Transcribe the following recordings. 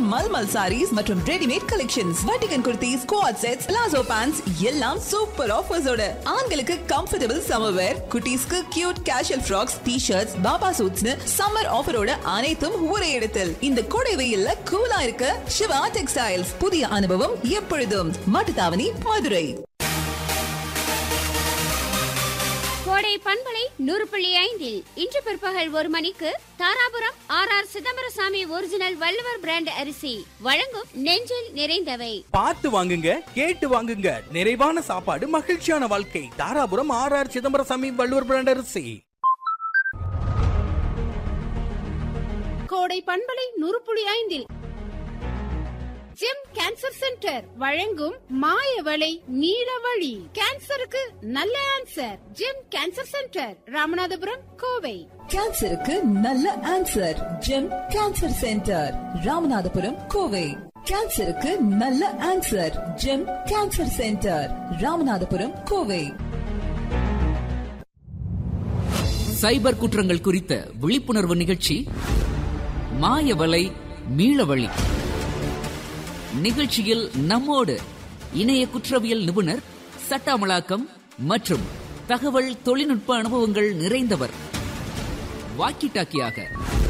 மல்மல் சாரீஸ் மற்றும் readymade collections வட்டிகன் kurtis coord sets palazzo pants எல்லாம் சூப்பர் ஆஃபர்ஸோட ஆண்களுக்கு கம்ஃபர்டபுள் சம்மர் வேர் குட்டீஸ்க்கு cute casual frocks T shirts baba சூட்ஸ்னு சம்மர் ஆஃபரோட அனைத்தும் ஒரே இடத்தில் இந்த கோடை வெயில்ல கூலா இருக்க சிவா டெக்ஸ்டைல்ஸ் புதிய அனுபவம் எப்பொழுதும் மாட்டுத்தாவணி மதுரை கோடை பண்பலை நூறு புள்ளி ஐந்தில் இன்று பிற்பகல் ஒரு மணிக்கு Dharapuram R R Chidambaraswamy original Valluvar brand அரிசி வழங்கும் நெஞ்சில் நிறைந்தவை பார்த்து வாங்குங்க கேட்டு வாங்குங்க நிறைவான சாப்பாடு மகிழ்ச்சியான வாழ்க்கை Dharapuram R R Chidambaraswamy Valluvar brand அரிசி கோடை பண்பலை நூறு புள்ளி ஐந்தில் ஜெம் கேன்சர் சென்டர் வழங்கும் மாயவளை நீலவழி கேன்சருக்கு நல்ல answer Gem cancer centre Ramanathapuram Kovai கேன்சருக்கு நல்ல answer Gem cancer centre Ramanathapuram Kovai கேன்சருக்கு நல்ல answer Gem cancer centre Ramanathapuram Kovai cyber குற்றங்கள் குறித்த விழிப்புணர்வு நிகழ்ச்சி மாயவலை மீளவழி நிகழ்ச்சியில் நம்மோடு இணைய குற்றவியல் நிபுணர் சட்ட அமலாக்கம் மற்றும் தகவல் தொழில்நுட்ப அனுபவங்கள் நிறைந்தவர் வாக்கி டாக்கியாக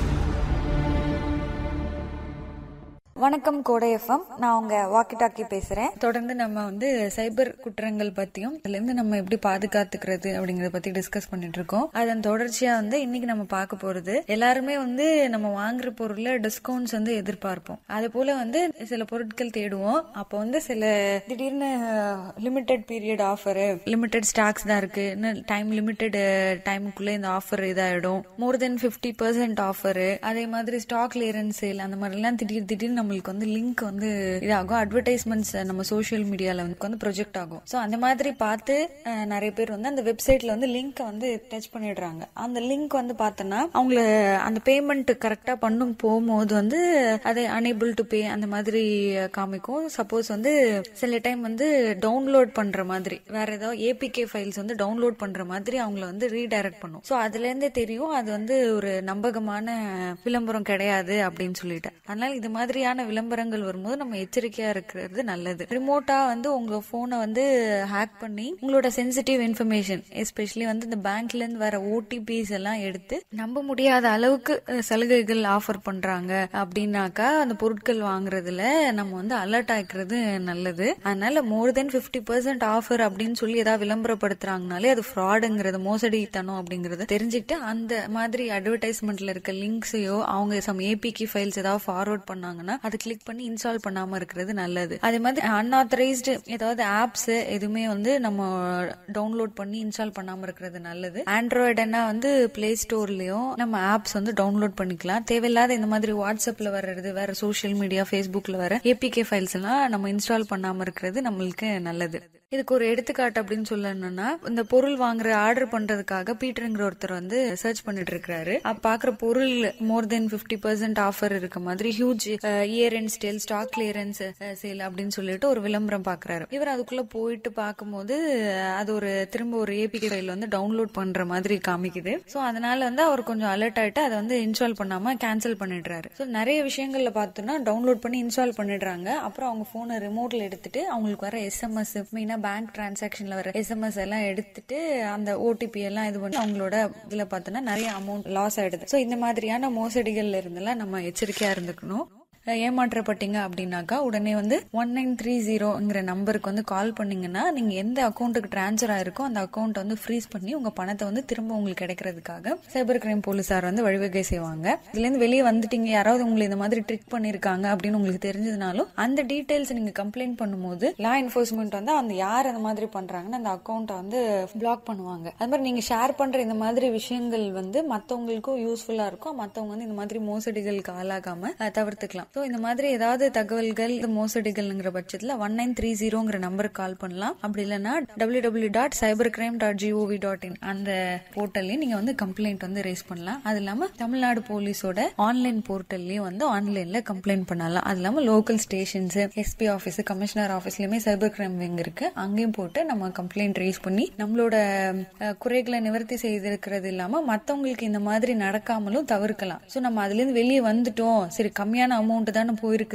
வணக்கம் கோடை எஃப்எம் நான் உங்க வாக்கி டாக்கி பேசுறேன் தொடர்ந்து நம்ம வந்து சைபர் குற்றங்கள் பத்தியும் இதுல இருந்து நம்ம எப்படி பாதுகாத்துக்கிறது அப்படிங்கறத பத்தி டிஸ்கஸ் பண்ணிட்டு இருக்கோம் அதன் தொடர்ச்சியா வந்து இன்னைக்கு நம்ம பார்க்க போறது எல்லாருமே வந்து நம்ம வாங்குற பொருள்ல டிஸ்கவுண்ட்ஸ் வந்து எதிர்பார்ப்போம் அது போல வந்து சில பொருட்கள் தேடுவோம் அப்போ வந்து சில திடீர்னு limited period offer limited stocks தான் இருக்கு டைம் லிமிடெட் டைமுக்குள்ள இந்த ஆஃபர் இதாயிடும் more than fifty percent offer அதே மாதிரி ஸ்டாக் கிளியரன்ஸ் சேல் அந்த மாதிரி எல்லாம் திடீர் திடீர்னு நம்மளுக்கு வந்து லிங்க் வந்து இதாகும் அட்வர்டைஸ்மெண்ட்ஸ் நம்ம சோஷியல் மீடியால வந்து வந்து ப்ரொஜெக்ட் ஆகும் ஸோ அந்த மாதிரி பார்த்து அஹ், நிறைய பேர் வந்து அந்த வெப்சைட்ல வந்து லிங்க் வந்து டச் பண்ணிடுறாங்க அந்த லிங்க் வந்து பார்த்தோன்னா அவங்கள அந்த பேமெண்ட் கரெக்டா பண்ணும் போகும்போது வந்து அதை அனேபிள் டு பே அந்த மாதிரி காமிக்கும் சப்போஸ் வந்து சில டைம் வந்து டவுன்லோட் பண்ற மாதிரி வேற ஏதாவது ஏபிகே ஃபைல்ஸ் வந்து டவுன்லோட் பண்ற மாதிரி அவங்கள வந்து ரீடைரக்ட் பண்ணும் ஸோ அதுல இருந்தே தெரியும் அது வந்து ஒரு நம்பகமான விளம்பரம் கிடையாது அப்படின்னு சொல்லிட்டு அதனால இது மாதிரியான விளம்பரங்கள் வரும்போது நம்ம எச்சரிக்கையா இருக்கிறது நல்லது ரிமோட்டா வந்து உங்க போனை வந்து ஹேக் பண்ணி உங்களோட சென்சிட்டிவ் இன்ஃபர்மேஷன் எஸ்பெஷலி வந்து இந்த பேங்க்ல இருந்து வர ஓடிபிஸ் எல்லாம் எடுத்து நம்ப முடியாத அளவுக்கு அஹ், சலுகைகள் ஆஃபர் பண்றாங்க அப்படின்னாக்கா அந்த பொருட்கள் வாங்குறதுல நம்ம வந்து அலர்ட் ஆயிக்கிறது நல்லது அதனால more than fifty percent offer அப்படின்னு சொல்லி ஏதாவது விளம்பரப்படுத்துறாங்கனாலே அது ஃப்ராடுங்கிறது மோசடித்தனம் அப்படிங்கறத தெரிஞ்சுக்கிட்டு அந்த மாதிரி அட்வர்டைஸ்மெண்ட்ல இருக்க லிங்க்ஸையோ அவங்க சம் ஏபிகி ஃபைல்ஸ் ஏதாவது ஃபார்வர்ட் பண்ணாங்கன்னா அது கிளிக் பண்ணி இன்ஸ்டால் பண்ணாம இருக்கிறது நல்லது அதே மாதிரி அன்ஆத்தரைஸ்டு ஏதாவது ஆப்ஸ் எதுவுமே வந்து நம்ம டவுன்லோட் பண்ணி இன்ஸ்டால் பண்ணாம இருக்கிறது நல்லது ஆண்ட்ராய்டுனா வந்து பிளே ஸ்டோர்லயும் நம்ம ஆப்ஸ் வந்து டவுன்லோட் பண்ணிக்கலாம் தேவையில்லாத இந்த மாதிரி வாட்ஸ்அப்ல வர்றது வேற சோஷியல் மீடியா ஃபேஸ்புக்ல வர ஏபிகே ஃபைல்ஸ் எல்லாம் நம்ம இன்ஸ்டால் பண்ணாம இருக்கிறது நம்மளுக்கு நல்லது இதுக்கு ஒரு எடுத்துக்காட்டு அப்படின்னு சொல்லணும்னா இந்த பொருள் வாங்குற ஆர்டர் பண்றதுக்காக பீட்டருங்கிற ஒருத்தர் வந்து சர்ச் பண்ணிட்டு இருக்காரு அப்ப பாக்குற பொருள் more than fifty percent offer இருக்க மாதிரி huge year end stale stock clearance sale அப்படின்னு சொல்லிட்டு ஒரு விளம்பரம் பாக்குறாரு இவர் அதுக்குள்ள போயிட்டு பார்க்கும்போது அஹ், அது ஒரு திரும்ப ஒரு ஏபிகே ஃபைல் வந்து டவுன்லோட் பண்ற மாதிரி காமிக்குது சோ அதனால வந்து அவர் கொஞ்சம் அலர்ட் ஆயிட்டு அதை வந்து இன்ஸ்டால் பண்ணாம கேன்சல் பண்ணிடுறாரு ஸோ நிறைய விஷயங்கள்ல பார்த்தோம்னா டவுன்லோட் பண்ணி இன்ஸ்டால் பண்ணிடுறாங்க அப்புறம் அவங்க போனை ரிமோட்ல எடுத்துட்டு அவங்களுக்கு வர எஸ்எம்எஸ் மெயினா பேங்க் டிரான்சாக்ஷன்ல வர எஸ்எம்எஸ் எல்லாம் எடுத்துட்டு அந்த ஓடிபி எல்லாம் இது பண்ணி அவங்களோட இதுல பார்த்தோம்னா நிறைய அமௌண்ட் லாஸ் ஆயிடுது ஸோ இந்த மாதிரியான மோசடிகள்ல இருந்தெல்லாம் நம்ம எச்சரிக்கையா இருந்துக்கணும் ஏமாற்றப்பட்டீங்க அப்படின்னாக்கா உடனே வந்து ஒன் நைன் த்ரீ ஜீரோங்கிற நம்பருக்கு வந்து கால் பண்ணீங்கன்னா நீங்க எந்த அக்கௌண்ட்டுக்கு டிரான்ஸ்ஃபர் ஆயிருக்கோ அந்த அக்கௌண்ட் வந்து ஃப்ரீஸ் பண்ணி உங்க பணத்தை வந்து திரும்ப உங்களுக்கு கிடைக்கிறதுக்காக சைபர் கிரைம் போலீசார் வந்து வழிவகை செய்வாங்க இதுல இருந்து வெளியே வந்துட்டீங்க யாராவது உங்களை இந்த மாதிரி ட்ரிக் பண்ணிருக்காங்க அப்படின்னு உங்களுக்கு தெரிஞ்சதுனாலும் அந்த டீடைல்ஸ் நீங்க கம்ப்ளைண்ட் பண்ணும்போது லா என்போர்ஸ்மெண்ட் வந்து அந்த யார் அந்த மாதிரி பண்றாங்கன்னு அந்த அக்கௌண்ட்டை வந்து பிளாக் பண்ணுவாங்க அது மாதிரி நீங்க ஷேர் பண்ற இந்த மாதிரி விஷயங்கள் வந்து மத்தவங்களுக்கும் யூஸ்ஃபுல்லா இருக்கும் மத்தவங்க வந்து இந்த மாதிரி மோசடிகளுக்கு ஆளாகாம அஹ், தவிர்த்துக்கலாம் ஸோ இந்த மாதிரி ஏதாவது தகவல்கள் இந்த மோசடிகள்ங்கிற பட்சத்தில் ஒன் நைன் த்ரீ ஜீரோங்கிற நம்பருக்கு கால் பண்ணலாம் அப்படி இல்லைன்னா W W dot cyber crime dot GOV dot in அந்த போர்ட்டல்லையும் நீங்க வந்து கம்ப்ளைண்ட் வந்து ரேஸ் பண்ணலாம் அது இல்லாம தமிழ்நாடு போலீஸோட ஆன்லைன் போர்ட்டல்லையும் வந்து ஆன்லைன்ல கம்ப்ளைண்ட் பண்ணலாம் அது இல்லாம local stations SP office commissioner ஆஃபீஸ்லயுமே சைபர் கிரைம் விங் இருக்கு அங்கேயும் போட்டு நம்ம கம்ப்ளைண்ட் ரேஸ் பண்ணி நம்மளோட அஹ், குறைகளை நிவர்த்தி செய்திருக்கிறது இல்லாம மத்தவங்களுக்கு இந்த மாதிரி நடக்காமலும் தவிர்க்கலாம் சோ நம்ம அதுல இருந்து வெளியே வந்துட்டோம் சரி கம்மியான அமௌண்ட் தானே போயிருக்கு